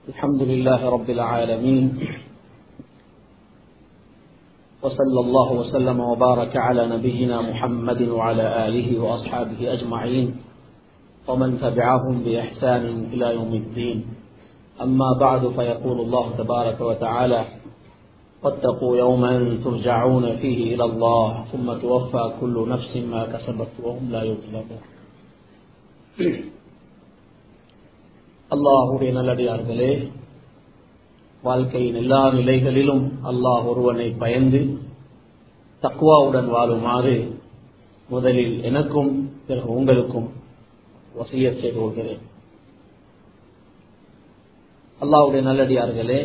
الحمد لله رب العالمين وصلى الله وسلم وبارك على نبينا محمد وعلى آله وأصحابه أجمعين ومن تبعهم بإحسان إلى يوم الدين أما بعد فيقول الله تبارك وتعالى واتقوا يوما ترجعون فيه إلى الله ثم توفى كل نفس ما كسبت وهم لا يظلمون அல்லாஹுடைய நல்லடியார்களே வாழ்க்கையின் எல்லா நிலைகளிலும் அல்லாஹ் ஒருவனை பயந்து தக்குவாவுடன் வாழுமாறு முதலில் எனக்கும் பிறகு உங்களுக்கும் வசிய செய்து கொள்கிறேன் அல்லாஹுடைய நல்லடியார்களே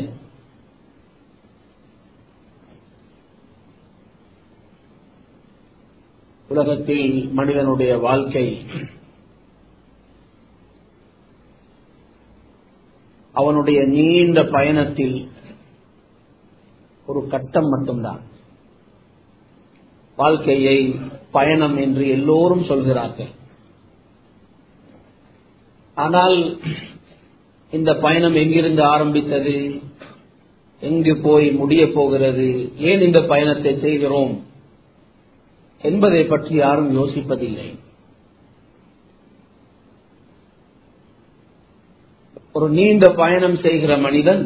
உலகத்தில் மனிதனுடைய வாழ்க்கை அவனுடைய நீண்ட பயணத்தில் ஒரு கட்டம் மட்டும்தான் வாழ்க்கையை பயணம் என்று எல்லோரும் சொல்கிறார்கள் ஆனால் இந்த பயணம் எங்கிருந்து ஆரம்பித்தது எங்கு போய் முடிய போகிறது ஏன் இந்த பயணத்தை செய்கிறோம் என்பதை பற்றி யாரும் யோசிப்பதில்லை ஒரு நீண்ட பயணம் செய்கிற மனிதன்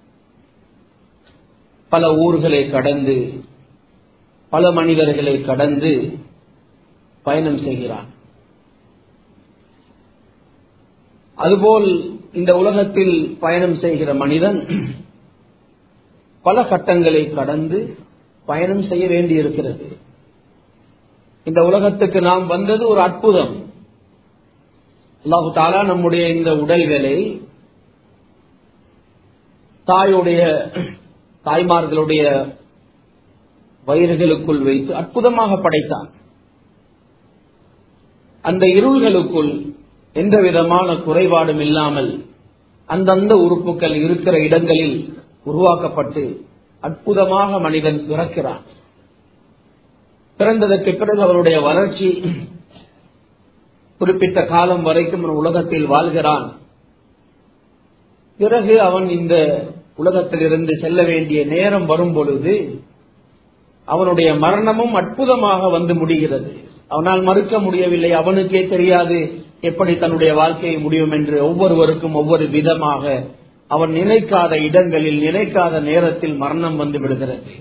பல ஊர்களை கடந்து பல மனிதர்களை கடந்து பயணம் செய்கிறான் அதுபோல் இந்த உலகத்தில் பயணம் செய்கிற மனிதன் பல கட்டங்களை கடந்து பயணம் செய்ய வேண்டியிருக்கிறது இந்த உலகத்துக்கு நாம் வந்தது ஒரு அற்புதம் அல்லாஹு தாலா நம்முடைய இந்த உடல்களை தாயுடைய தாய்மார்களுடைய வயிறுகளுக்குள் வைத்து அற்புதமாக படைத்தான் அந்த இருள்களுக்குள் எந்த விதமான குறைபாடும் இல்லாமல் அந்தந்த உறுப்புகள் இருக்கிற இடங்களில் உருவாக்கப்பட்டு அற்புதமாக மனிதன் பிறக்கிறான் பிறந்ததற்கு பிறகு அவருடைய வளர்ச்சி குறிப்பிட்ட காலம் வரைக்கும் உலகத்தில் வாழ்கிறான் பிறகு அவன் இந்த உலகத்திலிருந்து செல்ல வேண்டிய நேரம் வரும் பொழுது அவனுடைய மரணமும் அற்புதமாக வந்து முடிகிறது அவனால் மறுக்க முடியவில்லை அவனுக்கே தெரியாது எப்படி தன்னுடைய வாழ்க்கையை முடியும் என்று ஒவ்வொருவருக்கும் ஒவ்வொரு விதமாக அவன் நினைக்காத இடங்களில் நினைக்காத நேரத்தில் மரணம் வந்து விடுகிறது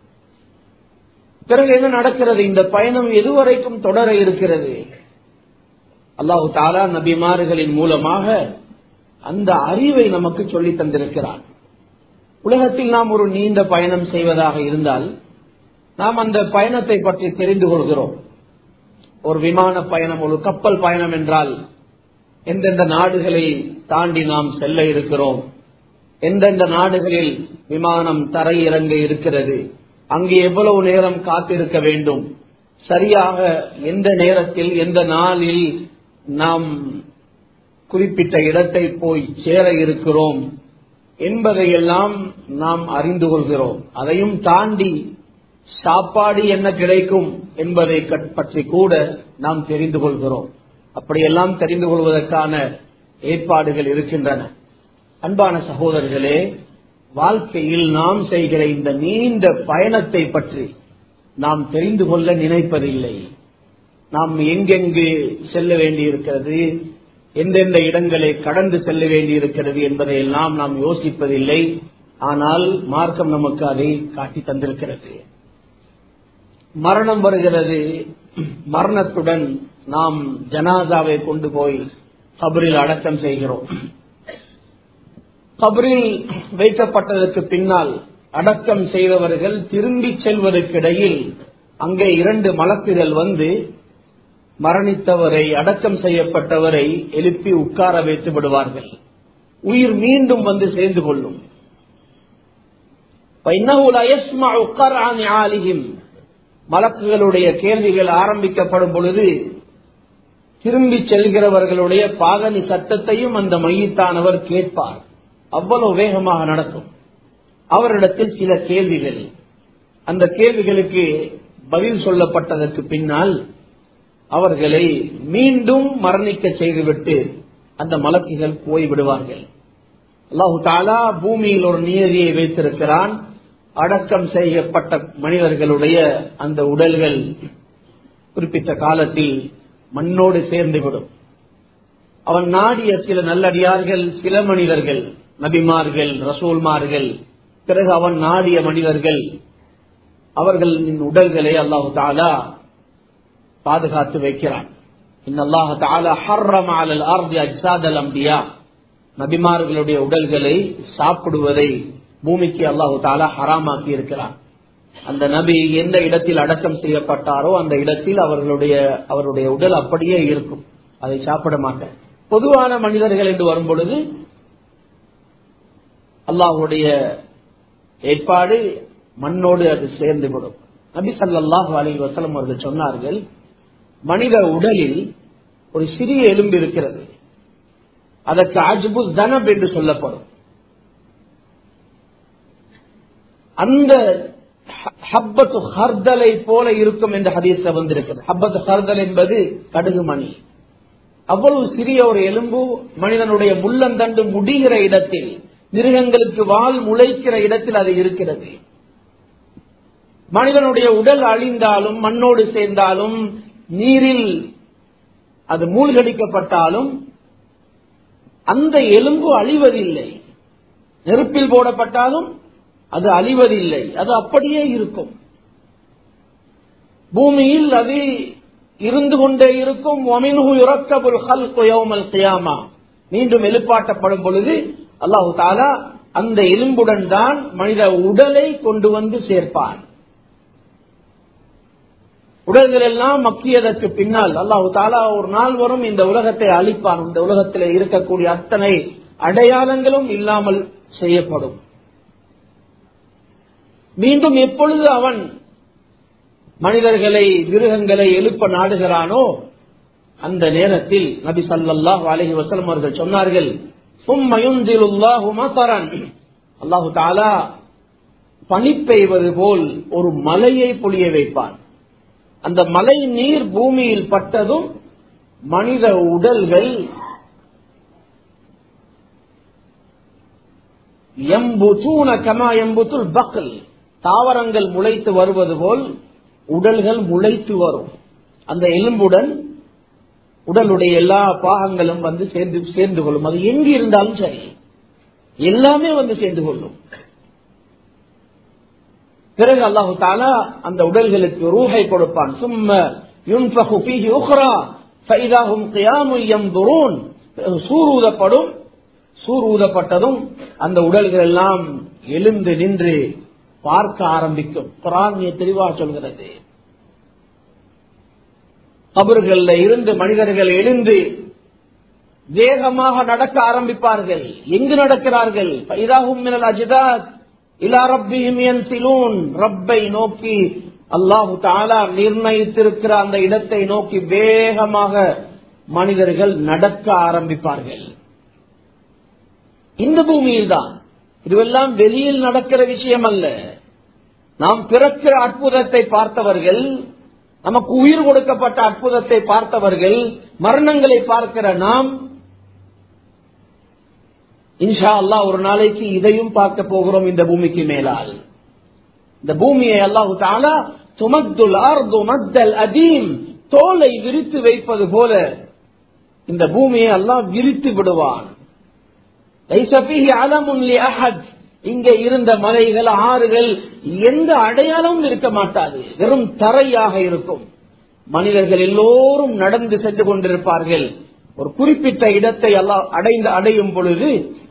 பிறகு என்ன நடக்கிறது இந்த பயணம் எதுவரைக்கும் தொடர இருக்கிறது அல்லாஹு தாலா நபிமாறுகளின் மூலமாக அந்த அறிவை நமக்கு சொல்லி தந்திருக்கிறார் உலகத்தில் நாம் ஒரு நீண்ட பயணம் செய்வதாக இருந்தால் நாம் அந்த பயணத்தை பற்றி தெரிந்து கொள்கிறோம் ஒரு விமான பயணம் ஒரு கப்பல் பயணம் என்றால் எந்தெந்த நாடுகளை தாண்டி நாம் செல்ல இருக்கிறோம் எந்தெந்த நாடுகளில் விமானம் தரையிறங்க இருக்கிறது அங்கே எவ்வளவு நேரம் காத்திருக்க வேண்டும் சரியாக எந்த நேரத்தில் எந்த நாளில் நாம் குறிப்பிட்ட இடத்தை போய் சேர இருக்கிறோம் என்பதையெல்லாம் நாம் அறிந்து கொள்கிறோம் அதையும் தாண்டி சாப்பாடு என்ன கிடைக்கும் என்பதை பற்றி கூட நாம் தெரிந்து கொள்கிறோம் அப்படியெல்லாம் தெரிந்து கொள்வதற்கான ஏற்பாடுகள் இருக்கின்றன அன்பான சகோதரர்களே வாழ்க்கையில் நாம் செய்கிற இந்த நீண்ட பயணத்தை பற்றி நாம் தெரிந்து கொள்ள நினைப்பதில்லை நாம் எங்கெங்கு செல்ல வேண்டியிருக்கிறது எந்தெந்த இடங்களை கடந்து செல்ல வேண்டியிருக்கிறது என்பதையெல்லாம் நாம் யோசிப்பதில்லை ஆனால் மார்க்கம் நமக்கு அதை காட்டி தந்திருக்கிறது மரணம் வருகிறது மரணத்துடன் நாம் ஜனாதாவை கொண்டு போய் கபரில் அடக்கம் செய்கிறோம் கபரில் வைக்கப்பட்டதற்கு பின்னால் அடக்கம் செய்தவர்கள் திரும்பி செல்வதற்கிடையில் அங்கே இரண்டு மலக்குகள் வந்து மரணித்தவரை அடக்கம் செய்யப்பட்டவரை எழுப்பி உட்கார வைத்து விடுவார்கள் உயிர் மீண்டும் வந்து சேர்ந்து கொள்ளும் மலக்குகளுடைய கேள்விகள் ஆரம்பிக்கப்படும் பொழுது திரும்பி செல்கிறவர்களுடைய பாகனி சத்தத்தையும் அந்த மையத்தானவர் கேட்பார் அவ்வளவு வேகமாக நடக்கும் அவரிடத்தில் சில கேள்விகள் அந்த கேள்விகளுக்கு பதில் சொல்லப்பட்டதற்கு பின்னால் அவர்களை மீண்டும் மரணிக்க செய்துவிட்டு அந்த மலக்குகள் போய்விடுவார்கள் அல்லாஹு தாலா பூமியில் ஒரு நியதியை வைத்திருக்கிறான் அடக்கம் செய்யப்பட்ட மனிதர்களுடைய அந்த உடல்கள் குறிப்பிட்ட காலத்தில் மண்ணோடு சேர்ந்துவிடும் அவன் நாடிய சில நல்லடியார்கள் சில மனிதர்கள் நபிமார்கள் ரசூல்மார்கள் பிறகு அவன் நாடிய மனிதர்கள் அவர்களின் உடல்களை அல்லாஹு தாலா பாதுகாத்து வைக்கிறான் இன்னல்லாஹு தாலா ஹர்ரம் அலல் அர்தி அஜ்சாதல் அம்பியா நபிமார்களுடைய உடல்களை சாப்பிடுவதை பூமிக்கு அல்லாஹு தாலா ஹராமாக்கி இருக்கிறான் அந்த நபி எந்த இடத்தில் அடக்கம் செய்யப்பட்டாரோ அந்த இடத்தில் அவர்களுடைய அவருடைய உடல் அப்படியே இருக்கும் அதை சாப்பிட மாட்டேன் பொதுவான மனிதர்கள் என்று வரும் பொழுது அல்லாஹுடைய ஏற்பாடு மண்ணோடு அது சேர்ந்து விடும் நபி சல்லாஹு அலி வசலம் அவர்கள் சொன்னார்கள் மனித உடலில் ஒரு சிறிய எலும்பு இருக்கிறது அதற்கு அஜ்பு தனப் என்று சொல்லப்படும் அந்த ஹப்பத்து ஹர்தலை போல இருக்கும் என்ற ஹதீஸ்ல வந்திருக்கிறது ஹப்பத்து ஹர்தல் என்பது கடுகு மணி அவ்வளவு சிறிய ஒரு எலும்பு மனிதனுடைய முள்ளந்தண்டு முடிகிற இடத்தில் மிருகங்களுக்கு வால் முளைக்கிற இடத்தில் அது இருக்கிறது மனிதனுடைய உடல் அழிந்தாலும் மண்ணோடு சேர்ந்தாலும் நீரில் அது மூழ்கடிக்கப்பட்டாலும் அந்த எலும்பு அழிவதில்லை நெருப்பில் போடப்பட்டாலும் அது அழிவதில்லை அது அப்படியே இருக்கும் பூமியில் அது இருந்து கொண்டே இருக்கும் மீண்டும் எழுப்பாட்டப்படும் பொழுது அல்லாஹு தாலா அந்த எலும்புடன் தான் மனித உடலை கொண்டு வந்து சேர்ப்பான் உடல்கள் எல்லாம் மக்கியதற்கு பின்னால் அல்லாஹு தாலா ஒரு நாள் வரும் இந்த உலகத்தை அழிப்பான் இந்த உலகத்தில் இருக்கக்கூடிய அத்தனை அடையாளங்களும் இல்லாமல் செய்யப்படும் மீண்டும் எப்பொழுது அவன் மனிதர்களை மிருகங்களை எழுப்ப நாடுகிறானோ அந்த நேரத்தில் நபி சல்லாஹ் அலஹி வசலம் அவர்கள் சொன்னார்கள் அல்லாஹு தாலா பனி பெய்வது போல் ஒரு மலையை பொழிய வைப்பான் அந்த மலை நீர் பூமியில் பட்டதும் மனித உடல்கள் எம்புதூன கமா எம்புத்துல் பக்கல் தாவரங்கள் முளைத்து வருவது போல் உடல்கள் முளைத்து வரும் அந்த எலும்புடன் உடலுடைய எல்லா பாகங்களும் வந்து சேர்ந்து சேர்ந்து கொள்ளும் அது எங்கு இருந்தாலும் சரி எல்லாமே வந்து சேர்ந்து கொள்ளும் பிறகு அல்லாஹு தாலா அந்த உடல்களுக்கு ரூஹை கொடுப்பான் சும்ம யுன்ஃபஹு ஃபீஹி உக்ரா ஃபைதாஹும் கியாமு யம்துரூன் சூர் ஊதப்படும் சூர் ஊதப்பட்டதும் அந்த உடல்கள் எல்லாம் எழுந்து நின்று பார்க்க ஆரம்பிக்கும் குரான் தெளிவாக சொல்கிறது கபர்கள்ல இருந்து மனிதர்கள் எழுந்து வேகமாக நடக்க ஆரம்பிப்பார்கள் எங்கு நடக்கிறார்கள் பைதாகும் மினல் அஜிதாத் இலா ரப்பிஹிம் சிலூன் ரப்பை நோக்கி அல்லாஹு தாலா நிர்ணயித்திருக்கிற அந்த இடத்தை நோக்கி வேகமாக மனிதர்கள் நடக்க ஆரம்பிப்பார்கள் இந்த பூமியில் தான் இதுவெல்லாம் வெளியில் நடக்கிற விஷயம் அல்ல நாம் பிறக்கிற அற்புதத்தை பார்த்தவர்கள் நமக்கு உயிர் கொடுக்கப்பட்ட அற்புதத்தை பார்த்தவர்கள் மரணங்களை பார்க்கிற நாம் இன்ஷா அல்லா ஒரு நாளைக்கு இதையும் பார்க்க போகிறோம் இந்த பூமிக்கு மேலால் இந்த பூமியை அல்லாஹு தாலா துமத்துல் ஆர்து மத்தல் அதீம் தோலை விரித்து வைப்பது போல இந்த பூமியை அல்லாஹ் விரித்து விடுவான் இங்க இருந்த மலைகள் ஆறுகள் எந்த அடையாளமும் இருக்க மாட்டாது வெறும் தரையாக இருக்கும் மனிதர்கள் எல்லோரும் நடந்து சென்று கொண்டிருப்பார்கள் ஒரு குறிப்பிட்ட இடத்தை எல்லாம் அடைந்து அடையும் பொழுது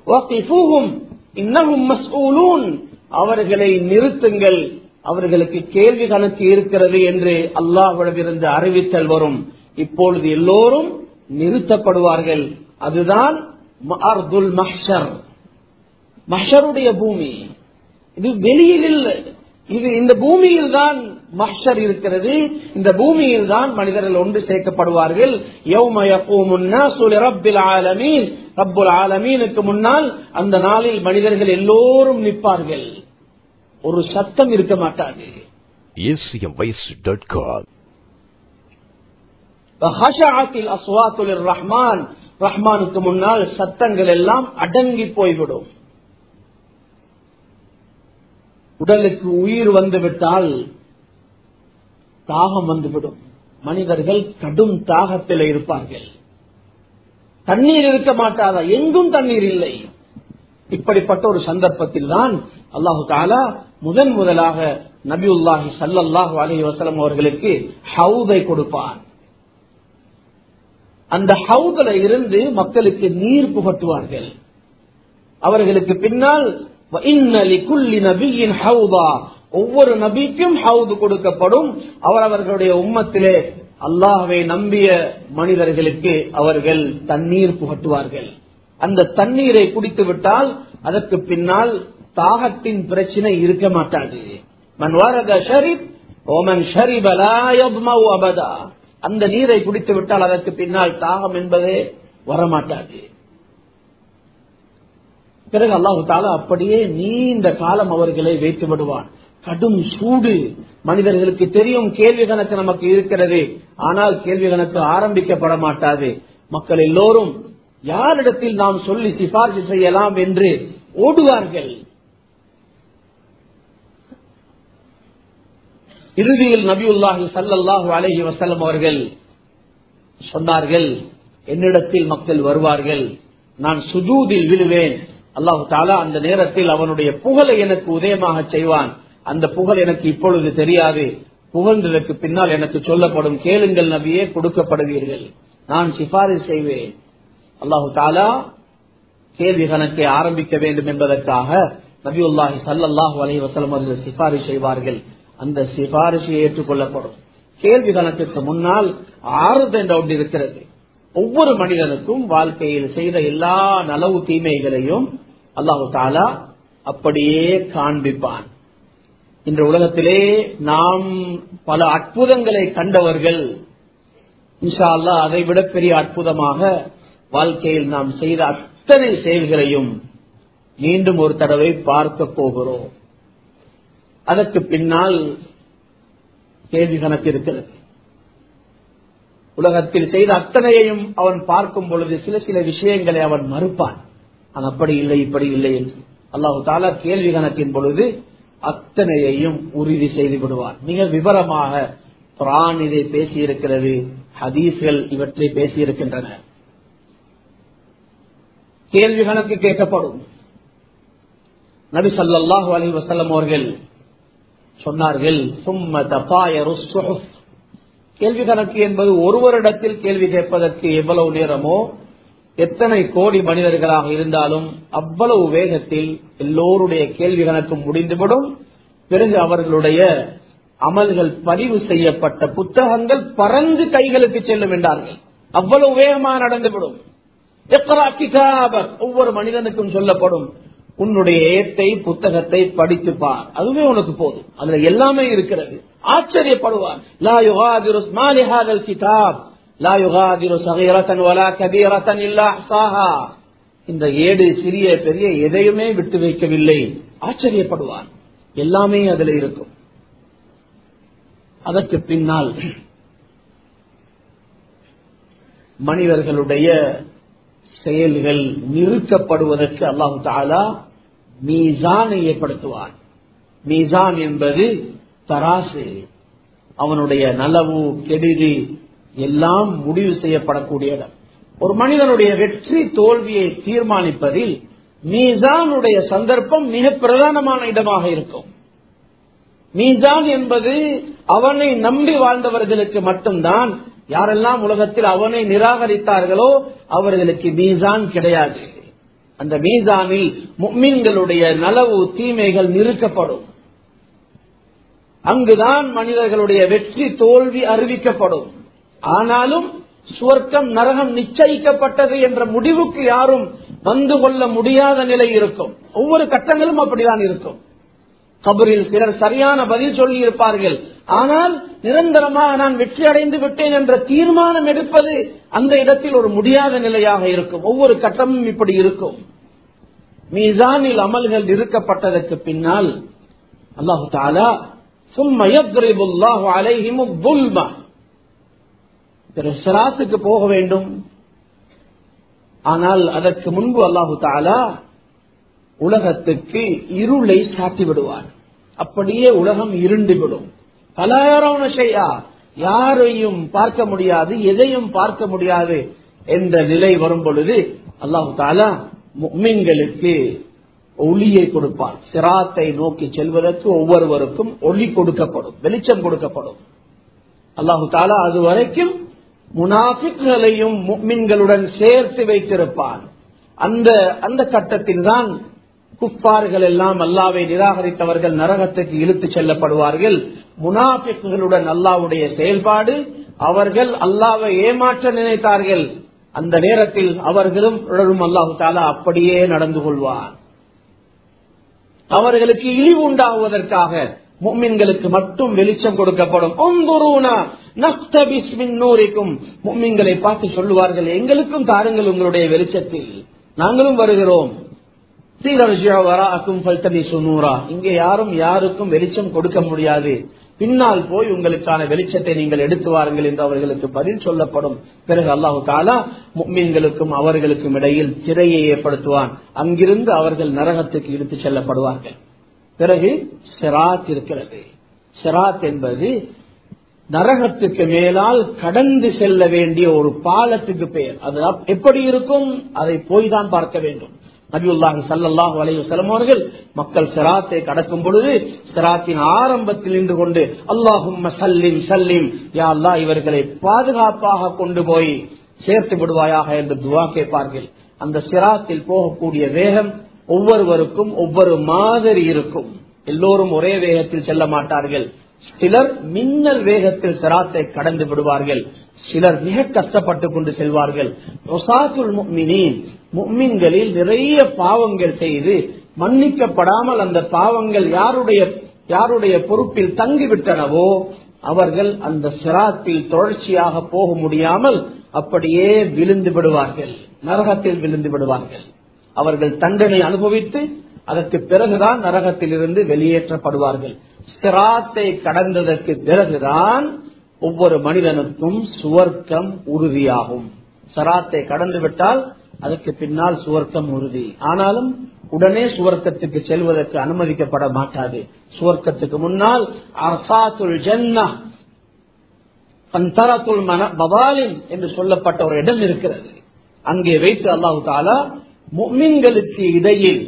இன்னமும் அவர்களை நிறுத்துங்கள் அவர்களுக்கு கேள்வி கணக்கு இருக்கிறது என்று அல்லாஹ்விடமிருந்து அறிவித்தல் வரும் இப்பொழுது எல்லோரும் நிறுத்தப்படுவார்கள் அதுதான் அர்துல் மஹ்ஷர் மஹருடைய பூமி இது வெளியில் இல்லை இது இந்த பூமியில் தான் மஹர் இருக்கிறது இந்த பூமியில் தான் மனிதர்கள் ஒன்று சேர்க்கப்படுவார்கள் ரப்புல் ஆலமீனுக்கு முன்னால் அந்த நாளில் மனிதர்கள் எல்லோரும் நிற்பார்கள் ஒரு சத்தம் இருக்க மாட்டாது acmvoice.com ரஹ்மான் ரஹ்மானுக்கு முன்னால் சத்தங்கள் எல்லாம் அடங்கி போய்விடும் உடலுக்கு உயிர் வந்துவிட்டால் தாகம் வந்துவிடும் மனிதர்கள் கடும் தாகத்தில் இருப்பார்கள் தண்ணீர் இருக்க மாட்டாதா எங்கும் தண்ணீர் இல்லை இப்படிப்பட்ட ஒரு சந்தர்ப்பத்தில் தான் அல்லாஹு தாலா முதன் முதலாக நபியுல்லாஹி சல்லல்லாஹு அலஹி வசலம் அவர்களுக்கு ஹவுதை கொடுப்பான் அந்த ஹவுதுல இருந்து மக்களுக்கு நீர் புகட்டுவார்கள் அவர்களுக்கு பின்னால் ஒவ்வொரு நபிக்கும் ஹவுது கொடுக்கப்படும் அவர் அவர்களுடைய உம்மத்திலே அல்லாஹவை நம்பிய மனிதர்களுக்கு அவர்கள் தண்ணீர் புகட்டுவார்கள் அந்த தண்ணீரை குடித்து விட்டால் அதற்கு பின்னால் தாகத்தின் பிரச்சனை இருக்க மாட்டாது மன் வரத ஷரிப் ஓமன் ஷரிப் அபதா அந்த நீரை குடித்து விட்டால் அதற்கு பின்னால் தாகம் என்பதே வரமாட்டாது பிறகு அல்லாஹு தாலா அப்படியே நீண்ட காலம் அவர்களை வைத்து விடுவான் கடும் சூடு மனிதர்களுக்கு தெரியும் கேள்வி கணக்கு நமக்கு இருக்கிறது ஆனால் கேள்வி கணக்கு ஆரம்பிக்கப்பட மாட்டாது மக்கள் எல்லோரும் யாரிடத்தில் நாம் சொல்லி சிபார்சு செய்யலாம் என்று ஓடுவார்கள் இறுதியில் நபியுல்லாஹி சல்லல்லாஹு அலஹி வசல்லம் அவர்கள் சொன்னார்கள் என்னிடத்தில் மக்கள் வருவார்கள் நான் சுஜூதில் விழுவேன் அல்லாஹு தாலா அந்த நேரத்தில் அவனுடைய புகழை எனக்கு உதயமாக செய்வான் அந்த புகழ் எனக்கு இப்பொழுது தெரியாது புகழ்ந்ததற்கு பின்னால் எனக்கு சொல்லப்படும் கேளுங்கள் நபியே கொடுக்கப்படுவீர்கள் நான் சிபாரிசு செய்வேன் அல்லாஹு தாலா கேள்வி கணக்கை ஆரம்பிக்க வேண்டும் என்பதற்காக நபியுல்லாஹி சல்லாஹூ அலி வசலம் அவர்கள் சிபாரிசு செய்வார்கள் அந்த சிபாரிசு ஏற்றுக்கொள்ளப்படும் கேள்வி கணக்குக்கு முன்னால் ஆறுதல் என்ற ஒன்று இருக்கிறது ஒவ்வொரு மனிதனுக்கும் வாழ்க்கையில் செய்த எல்லா நலவு தீமைகளையும் அல்லாஹு தாலா அப்படியே காண்பிப்பான் இன்று உலகத்திலே நாம் பல அற்புதங்களை கண்டவர்கள் இன்ஷா அல்லா அதை விட பெரிய அற்புதமாக வாழ்க்கையில் நாம் செய்த அத்தனை செயல்களையும் மீண்டும் ஒரு தடவை பார்க்க போகிறோம் அதற்கு பின்னால் கேள்வி கணக்கு இருக்கிறது உலகத்தில் செய்த அத்தனையையும் அவன் பார்க்கும் பொழுது சில சில விஷயங்களை அவன் மறுப்பான் அவன் அப்படி இல்லை இப்படி இல்லை என்று அல்லாஹு தாலா கேள்வி கணக்கின் பொழுது அத்தனையையும் உறுதி செய்து விடுவார் மிக விவரமாக குரான் இதை பேசியிருக்கிறது ஹதீஸ்கள் இவற்றை பேசியிருக்கின்றன கேள்வி கணக்கு கேட்கப்படும் நபி சல்லாஹூ அலி வசல்லம் அவர்கள் சொன்னார்கள் கேள்வி கணக்கு என்பது ஒருவரிடத்தில் கேள்வி கேட்பதற்கு எவ்வளவு நேரமோ எத்தனை கோடி மனிதர்களாக இருந்தாலும் அவ்வளவு வேகத்தில் எல்லோருடைய கேள்வி கணக்கு முடிந்துவிடும் பிறகு அவர்களுடைய அமல்கள் பதிவு செய்யப்பட்ட புத்தகங்கள் பறந்து கைகளுக்கு செல்லும் என்றார்கள் அவ்வளவு வேகமாக நடந்துவிடும் ஒவ்வொரு மனிதனுக்கும் சொல்லப்படும் உன்னுடைய ஏத்தை புத்தகத்தை படித்து பார் அதுவே உனக்கு போதும் அதுல எல்லாமே இருக்கிறது ஆச்சரியப்படுவார் லா யுகாதிரு மாலிஹாதல் கிதாப் லா யுகாதிரு சகீரத்தன் வலா கபீரத்தன் இல்லா சாஹா இந்த ஏடு சிறிய பெரிய எதையுமே விட்டு வைக்கவில்லை ஆச்சரியப்படுவான் எல்லாமே அதுல இருக்கும் அதற்கு பின்னால் மனிதர்களுடைய செயல்கள் நிறுத்தப்படுவதற்கு அல்லாஹு தாலா மீசானை ஏற்படுத்துவான் மீசான் என்பது தராசு அவனுடைய நலவு கெடுதி எல்லாம் முடிவு செய்யப்படக்கூடிய இடம் ஒரு மனிதனுடைய வெற்றி தோல்வியை தீர்மானிப்பதில் மீசானுடைய சந்தர்ப்பம் மிக பிரதானமான இடமாக இருக்கும் மீசான் என்பது அவனை நம்பி வாழ்ந்தவர்களுக்கு மட்டும்தான் யாரெல்லாம் உலகத்தில் அவனை நிராகரித்தார்களோ அவர்களுக்கு மீசான் கிடையாது அந்த மீசானில் முக்மீன்களுடைய நலவு தீமைகள் நிறுக்கப்படும் அங்குதான் மனிதர்களுடைய வெற்றி தோல்வி அறிவிக்கப்படும் ஆனாலும் சுவர்க்கம் நரகம் நிச்சயிக்கப்பட்டது என்ற முடிவுக்கு யாரும் வந்து கொள்ள முடியாத நிலை இருக்கும் ஒவ்வொரு கட்டங்களும் அப்படிதான் இருக்கும் கபரில் சிலர் சரியான பதில் சொல்லி இருப்பார்கள் ஆனால் நிரந்தரமாக நான் வெற்றி அடைந்து விட்டேன் என்ற தீர்மானம் எடுப்பது அந்த இடத்தில் ஒரு முடியாத நிலையாக இருக்கும் ஒவ்வொரு கட்டமும் இப்படி இருக்கும் மீசானில் அமல்கள் இருக்கப்பட்டதற்கு பின்னால் அல்லாஹு தாலா சும்மையல்லாஹு அலைஹிமுல்மா பிறகு சிராத்துக்கு போக வேண்டும் ஆனால் அதற்கு முன்பு அல்லாஹு தாலா உலகத்துக்கு இருளை சாட்டி விடுவார் அப்படியே உலகம் இருண்டுவிடும் பலாயிரம் செய்யா யாரையும் பார்க்க முடியாது எதையும் பார்க்க முடியாது என்ற நிலை வரும் பொழுது அல்லாஹு தாலா முக்மின்களுக்கு ஒளியை கொடுப்பார் சிராத்தை நோக்கி செல்வதற்கு ஒவ்வொருவருக்கும் ஒளி கொடுக்கப்படும் வெளிச்சம் கொடுக்கப்படும் அல்லாஹு தாலா அது வரைக்கும் முனாஃபிக்குகளையும் முக்மின்களுடன் சேர்த்து வைத்திருப்பான் அந்த அந்த கட்டத்தில் தான் குப்பார்கள் எல்லாம் அல்லாவை நிராகரித்தவர்கள் நரகத்துக்கு இழுத்து செல்லப்படுவார்கள் முனாஃபிக்குகளுடன் அல்லாவுடைய செயல்பாடு அவர்கள் அல்லாவை ஏமாற்ற நினைத்தார்கள் அந்த நேரத்தில் அவர்களும் அல்லாஹு தாலா அப்படியே நடந்து கொள்வார் அவர்களுக்கு இழிவு உண்டாகுவதற்காக மும்மின்களுக்கு மட்டும் வெளிச்சம் கொடுக்கப்படும் மும்மின்களை பார்த்து சொல்லுவார்கள் எங்களுக்கும் தாருங்கள் உங்களுடைய வெளிச்சத்தில் நாங்களும் வருகிறோம் இங்கே யாரும் யாருக்கும் வெளிச்சம் கொடுக்க முடியாது பின்னால் போய் உங்களுக்கான வெளிச்சத்தை நீங்கள் எடுத்து வாருங்கள் என்று அவர்களுக்கு பதில் சொல்லப்படும் பிறகு அல்லாஹு தாலா முக்மீன்களுக்கும் அவர்களுக்கும் இடையில் திரையை ஏற்படுத்துவான் அங்கிருந்து அவர்கள் நரகத்துக்கு இழுத்து செல்லப்படுவார்கள் பிறகு செராத் இருக்கிறது செராத் என்பது நரகத்துக்கு மேலால் கடந்து செல்ல வேண்டிய ஒரு பாலத்துக்கு பெயர் அது எப்படி இருக்கும் அதை போய் தான் பார்க்க வேண்டும் நபியுல்லாஹி சல்லாஹூ அலையுசலம் அவர்கள் மக்கள் சிராத்தை கடக்கும் பொழுது சிராத்தின் ஆரம்பத்தில் நின்று கொண்டு அல்லாஹும் சல்லிம் சல்லிம் யா அல்லா இவர்களை பாதுகாப்பாக கொண்டு போய் சேர்த்து விடுவாயாக என்று துவா கேட்பார்கள் அந்த சிராத்தில் போகக்கூடிய வேகம் ஒவ்வொருவருக்கும் ஒவ்வொரு மாதிரி இருக்கும் எல்லோரும் ஒரே வேகத்தில் செல்ல மாட்டார்கள் சிலர் மின்னல் வேகத்தில் சிராத்தை கடந்து விடுவார்கள் சிலர் மிக கஷ்டப்பட்டு கொண்டு செல்வார்கள் முக்மின்களில் நிறைய பாவங்கள் செய்து மன்னிக்கப்படாமல் அந்த பாவங்கள் யாருடைய யாருடைய பொறுப்பில் தங்கிவிட்டனவோ அவர்கள் அந்த சிராத்தில் தொடர்ச்சியாக போக முடியாமல் அப்படியே விழுந்து விடுவார்கள் நரகத்தில் விழுந்து விடுவார்கள் அவர்கள் தண்டனை அனுபவித்து அதற்கு பிறகுதான் நரகத்தில் இருந்து வெளியேற்றப்படுவார்கள் சிராத்தை கடந்ததற்கு பிறகுதான் ஒவ்வொரு மனிதனுக்கும் சுவர்க்கம் உறுதியாகும் சராத்தை கடந்து விட்டால் அதற்கு பின்னால் சுவர்க்கம் உறுதி ஆனாலும் உடனே சுவர்க்கத்துக்கு செல்வதற்கு அனுமதிக்கப்பட மாட்டாது சுவர்க்கத்துக்கு முன்னால் அசாத்துல் ஜன்னா பந்தரத்துல் மன பபாலின் என்று சொல்லப்பட்ட ஒரு இடம் இருக்கிறது அங்கே வைத்து அல்லாஹு தாலா முமின்களுக்கு இடையில்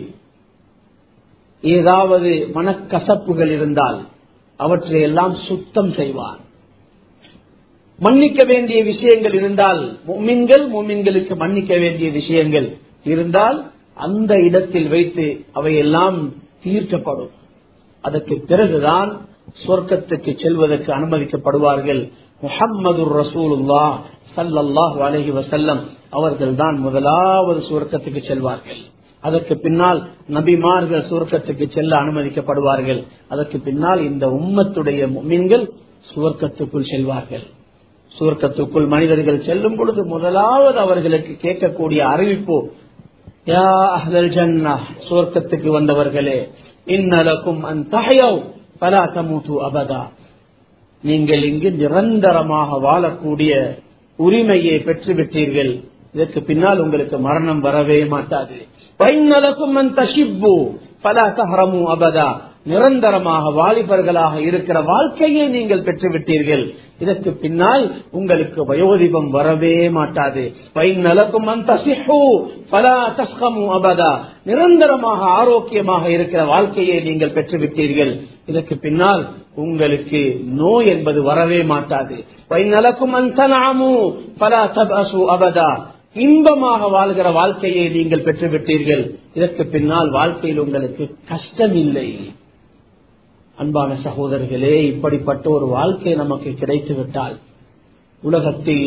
ஏதாவது மனக்கசப்புகள் இருந்தால் அவற்றை எல்லாம் சுத்தம் செய்வான் மன்னிக்க வேண்டிய விஷயங்கள் இருந்தால் முமின்கள் முமின்களுக்கு மன்னிக்க வேண்டிய விஷயங்கள் இருந்தால் அந்த இடத்தில் வைத்து அவையெல்லாம் தீர்க்கப்படும் அதற்கு பிறகுதான் சொர்க்கத்துக்கு செல்வதற்கு அனுமதிக்கப்படுவார்கள் முஹம்மது ரசூலுல்லா சல்லல்லாஹு அலஹி வசல்லம் அவர்கள் தான் முதலாவது சுவர்க்கத்துக்கு செல்வார்கள் அதற்கு பின்னால் நபிமார்கள் சுவர்க்கத்துக்கு செல்ல அனுமதிக்கப்படுவார்கள் அதற்கு பின்னால் இந்த உம்மத்துடைய மீன்கள் சுவர்க்கத்துக்குள் செல்வார்கள் சுவர்க்கத்துக்குள் மனிதர்கள் செல்லும் பொழுது முதலாவது அவர்களுக்கு கேட்கக்கூடிய அறிவிப்பு யா அஹ்லல் ஜன்னா சுவர்க்கத்துக்கு வந்தவர்களே இன்னலக்கும் அந்த பலா தமுது அபதா நீங்கள் இங்கு நிரந்தரமாக வாழக்கூடிய உரிமையை பெற்றுவிட்டீர்கள் இதற்கு பின்னால் உங்களுக்கு மரணம் வரவே மாட்டாது பைநலக்கும் அந்த ஷிப்பு பல தஹரமு அபதா நிரந்தரமாக வாலிபர்களாக இருக்கிற வாழ்க்கையை நீங்கள் பெற்றுவிட்டீர்கள் இதற்கு பின்னால் உங்களுக்கு வயோதிபம் வரவே மாட்டாது பைநலக்கும் அந்த பலா தஸ்கமு அபதா நிரந்தரமாக ஆரோக்கியமாக இருக்கிற வாழ்க்கையை நீங்கள் பெற்றுவிட்டீர்கள் இதற்கு பின்னால் உங்களுக்கு நோய் என்பது வரவே மாட்டாது பைநலக்கும் அந்த நாமு பலா தபசு அபதா இன்பமாக வாழ்கிற வாழ்க்கையை நீங்கள் பெற்றுவிட்டீர்கள் இதற்கு பின்னால் வாழ்க்கையில் உங்களுக்கு கஷ்டம் இல்லை அன்பான சகோதரர்களே இப்படிப்பட்ட ஒரு வாழ்க்கை நமக்கு கிடைத்து விட்டால் உலகத்தில்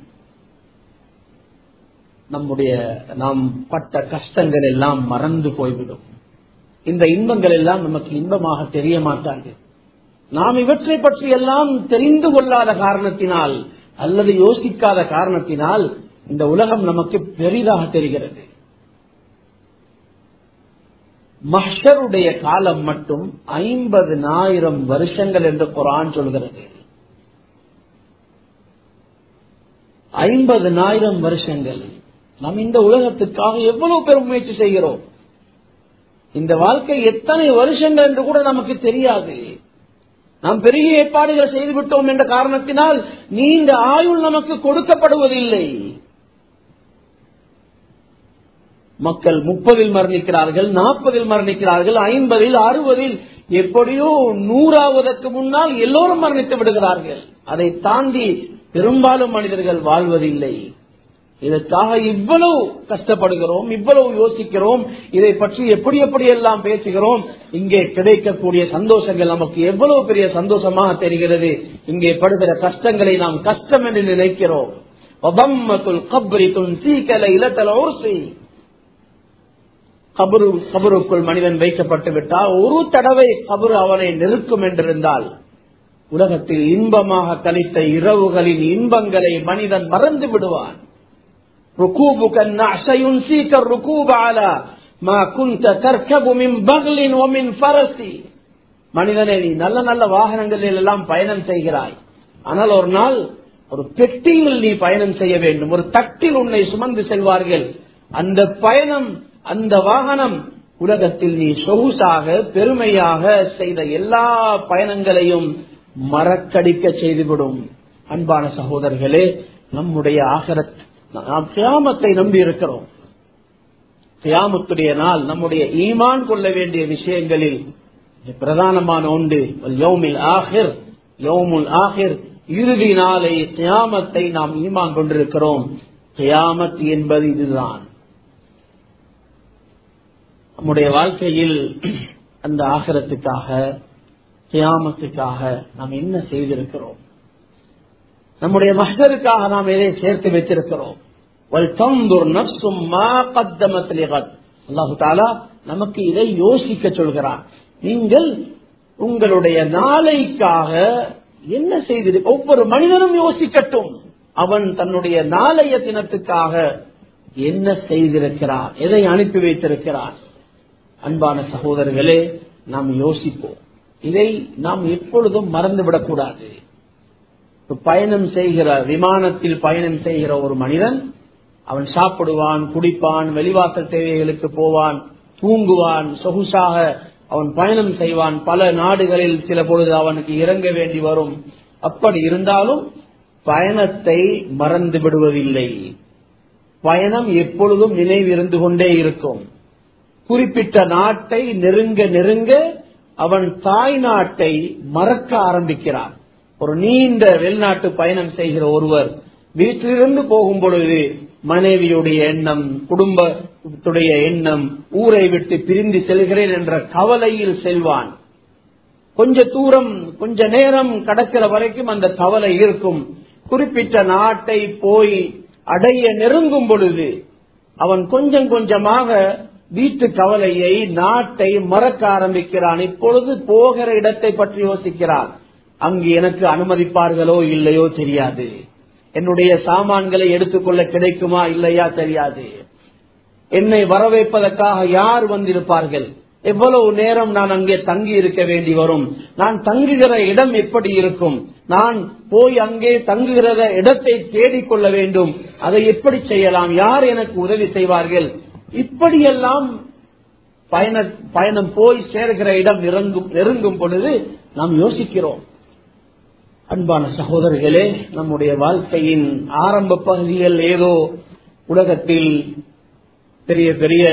நம்முடைய நாம் பட்ட கஷ்டங்கள் எல்லாம் மறந்து போய்விடும் இந்த இன்பங்கள் எல்லாம் நமக்கு இன்பமாக தெரிய மாட்டாங்க நாம் இவற்றை பற்றி எல்லாம் தெரிந்து கொள்ளாத காரணத்தினால் அல்லது யோசிக்காத காரணத்தினால் இந்த உலகம் நமக்கு பெரிதாக தெரிகிறது மஹருடைய காலம் மட்டும் ஐம்பதுனாயிரம் வருஷங்கள் என்று குரான் சொல்கிறது ஐம்பதுனாயிரம் வருஷங்கள் நாம் இந்த உலகத்துக்காக எவ்வளவு பெரும் முயற்சி செய்கிறோம் இந்த வாழ்க்கை எத்தனை வருஷங்கள் என்று கூட நமக்கு தெரியாது நாம் பெரிய ஏற்பாடுகளை செய்துவிட்டோம் என்ற காரணத்தினால் நீண்ட ஆயுள் நமக்கு கொடுக்கப்படுவதில்லை மக்கள் முப்பதில் மரணிக்கிறார்கள் நாற்பதில் மரணிக்கிறார்கள் ஐம்பதில் அறுபதில் எப்படியோ நூறாவதற்கு முன்னால் எல்லோரும் மரணித்து விடுகிறார்கள் அதை தாண்டி பெரும்பாலும் மனிதர்கள் வாழ்வதில்லை இதற்காக இவ்வளவு கஷ்டப்படுகிறோம் இவ்வளவு யோசிக்கிறோம் இதை பற்றி எப்படி எப்படி எல்லாம் பேசுகிறோம் இங்கே கிடைக்கக்கூடிய சந்தோஷங்கள் நமக்கு எவ்வளவு பெரிய சந்தோஷமாக தெரிகிறது இங்கே படுகிற கஷ்டங்களை நாம் கஷ்டம் என்று நினைக்கிறோம் கபரு கபருக்குள் மனிதன் வைக்கப்பட்டு விட்டால் ஒரு தடவை கபரு அவனை நெருக்கும் என்றிருந்தால் உலகத்தில் இன்பமாக கழித்த இரவுகளின் இன்பங்களை மனிதன் மறந்து விடுவான் ركوبك النعس ينسيك الركوب على ما كنت تركب من بغل ومن فرس மனிதனே நீ நல்ல நல்ல வாகனங்களில் எல்லாம் பயணம் செய்கிறாய் ஆனால் ஒரு நாள் ஒரு பெட்டியில் நீ பயணம் செய்ய வேண்டும் ஒரு தட்டில் உன்னை சுமந்து செல்வார்கள் அந்த பயணம் அந்த வாகனம் உலகத்தில் நீ சொகுசாக பெருமையாக செய்த எல்லா பயணங்களையும் மறக்கடிக்க செய்துவிடும் அன்பான சகோதரர்களே நம்முடைய ஆகரத் நாம் கியாமத்தை நம்பி இருக்கிறோம் கியாமத்துடைய நாள் நம்முடைய ஈமான் கொள்ள வேண்டிய விஷயங்களில் பிரதானமான ஒன்று யோமில் ஆஹிர் யோமுல் ஆஹிர் இறுதி நாளை கியாமத்தை நாம் ஈமான் கொண்டிருக்கிறோம் கியாமத் என்பது இதுதான் நம்முடைய வாழ்க்கையில் அந்த ஆகரத்துக்காக கியாமத்துக்காக நாம் என்ன செய்திருக்கிறோம் நம்முடைய மகருக்காக நாம் எதை சேர்த்து வைத்திருக்கிறோம் அல்லாஹு தாலா நமக்கு இதை யோசிக்க சொல்கிறான் நீங்கள் உங்களுடைய நாளைக்காக என்ன செய்து ஒவ்வொரு மனிதனும் யோசிக்கட்டும் அவன் தன்னுடைய நாளைய தினத்துக்காக என்ன செய்திருக்கிறான் எதை அனுப்பி வைத்திருக்கிறான் அன்பான சகோதரர்களே நாம் யோசிப்போம் இதை நாம் எப்பொழுதும் மறந்துவிடக் கூடாது பயணம் செய்கிற விமானத்தில் பயணம் செய்கிற ஒரு மனிதன் அவன் சாப்பிடுவான் குடிப்பான் வெளிவாசல் தேவைகளுக்கு போவான் தூங்குவான் சொகுசாக அவன் பயணம் செய்வான் பல நாடுகளில் சில பொழுது அவனுக்கு இறங்க வேண்டி வரும் அப்படி இருந்தாலும் பயணத்தை மறந்து விடுவதில்லை பயணம் எப்பொழுதும் நினைவிருந்து கொண்டே இருக்கும் குறிப்பிட்ட நாட்டை நெருங்க நெருங்க அவன் தாய் நாட்டை மறக்க ஆரம்பிக்கிறான் ஒரு நீண்ட வெளிநாட்டு பயணம் செய்கிற ஒருவர் வீட்டிலிருந்து போகும் பொழுது மனைவியுடைய எண்ணம் குடும்பத்துடைய எண்ணம் ஊரை விட்டு பிரிந்து செல்கிறேன் என்ற கவலையில் செல்வான் கொஞ்ச தூரம் கொஞ்ச நேரம் கடக்கிற வரைக்கும் அந்த கவலை இருக்கும் குறிப்பிட்ட நாட்டை போய் அடைய நெருங்கும் பொழுது அவன் கொஞ்சம் கொஞ்சமாக வீட்டு கவலையை நாட்டை மறக்க ஆரம்பிக்கிறான் இப்பொழுது போகிற இடத்தை பற்றி யோசிக்கிறான் அங்கு எனக்கு அனுமதிப்பார்களோ இல்லையோ தெரியாது என்னுடைய சாமான்களை எடுத்துக்கொள்ள கிடைக்குமா இல்லையா தெரியாது என்னை வரவேற்பதற்காக யார் வந்திருப்பார்கள் எவ்வளவு நேரம் நான் அங்கே தங்கி இருக்க வேண்டி வரும் நான் தங்குகிற இடம் எப்படி இருக்கும் நான் போய் அங்கே தங்குகிற இடத்தை தேடிக்கொள்ள வேண்டும் அதை எப்படி செய்யலாம் யார் எனக்கு உதவி செய்வார்கள் இப்படியெல்லாம் பயண பயணம் போய் சேர்கிற இடம் இறங்கும் நெருங்கும் பொழுது நாம் யோசிக்கிறோம் அன்பான சகோதரர்களே நம்முடைய வாழ்க்கையின் ஆரம்ப பகுதிகள் ஏதோ உலகத்தில் பெரிய பெரிய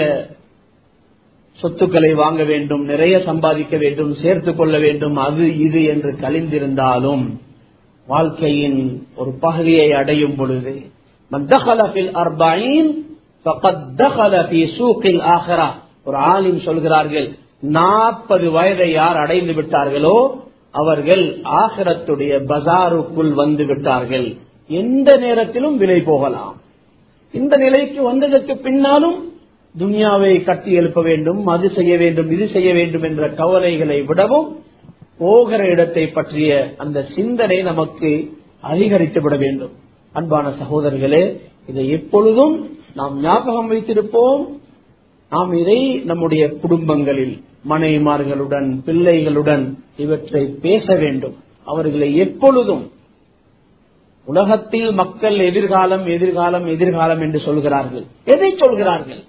சொத்துக்களை வாங்க வேண்டும் நிறைய சம்பாதிக்க வேண்டும் சேர்த்துக் கொள்ள வேண்டும் அது இது என்று கழிந்திருந்தாலும் வாழ்க்கையின் ஒரு பகுதியை அடையும் பொழுது ஒரு ஆலிம் சொல்கிறார்கள் நாற்பது வயதை யார் அடைந்து விட்டார்களோ அவர்கள் ஆகரத்துடைய பஜாருக்குள் வந்து விட்டார்கள் எந்த நேரத்திலும் விலை போகலாம் இந்த நிலைக்கு வந்ததற்கு பின்னாலும் துனியாவை கட்டி எழுப்ப வேண்டும் அது செய்ய வேண்டும் இது செய்ய வேண்டும் என்ற கவலைகளை விடவும் போகிற இடத்தை பற்றிய அந்த சிந்தனை நமக்கு அதிகரித்து விட வேண்டும் அன்பான சகோதரர்களே இதை எப்பொழுதும் நாம் ஞாபகம் வைத்திருப்போம் நாம் இதை நம்முடைய குடும்பங்களில் மனைவிமார்களுடன் பிள்ளைகளுடன் இவற்றை பேச வேண்டும் அவர்களை எப்பொழுதும் உலகத்தில் மக்கள் எதிர்காலம் எதிர்காலம் எதிர்காலம் என்று சொல்கிறார்கள் எதை சொல்கிறார்கள்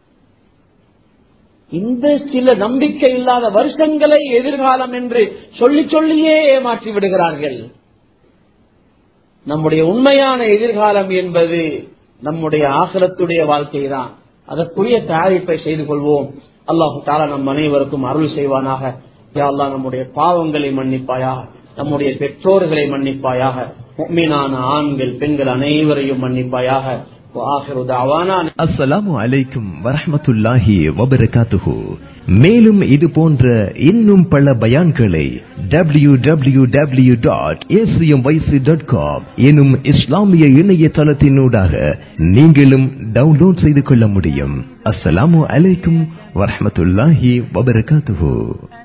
இந்த சில நம்பிக்கை இல்லாத வருஷங்களை எதிர்காலம் என்று சொல்லி சொல்லியே ஏமாற்றி விடுகிறார்கள் நம்முடைய உண்மையான எதிர்காலம் என்பது நம்முடைய ஆகலத்துடைய வாழ்க்கை தான் அதற்குரிய தயாரிப்பை செய்து கொள்வோம் அல்லாஹு தாலா நம் அனைவருக்கும் அருள் செய்வானாக யா அல்லாஹ் நம்முடைய பாவங்களை மன்னிப்பாயாக நம்முடைய பெற்றோர்களை மன்னிப்பாயாக மீனான ஆண்கள் பெண்கள் அனைவரையும் மன்னிப்பாயாக وآخر دعوانا அஸ்ஸலாமு அலைக்கும் வரஹ்மத்துல்லாஹி வபரகாத்துஹு மேலும் இது போன்ற இன்னும் பல பயான்களை W W W dot dot com எனும் இஸ்லாமிய இணையதளத்தினூடாக நீங்களும் டவுன்லோட் செய்து கொள்ள முடியும் அஸ்ஸலாமு அலைக்கும் வரஹ்மத்துல்லாஹி வபரகாத்துஹு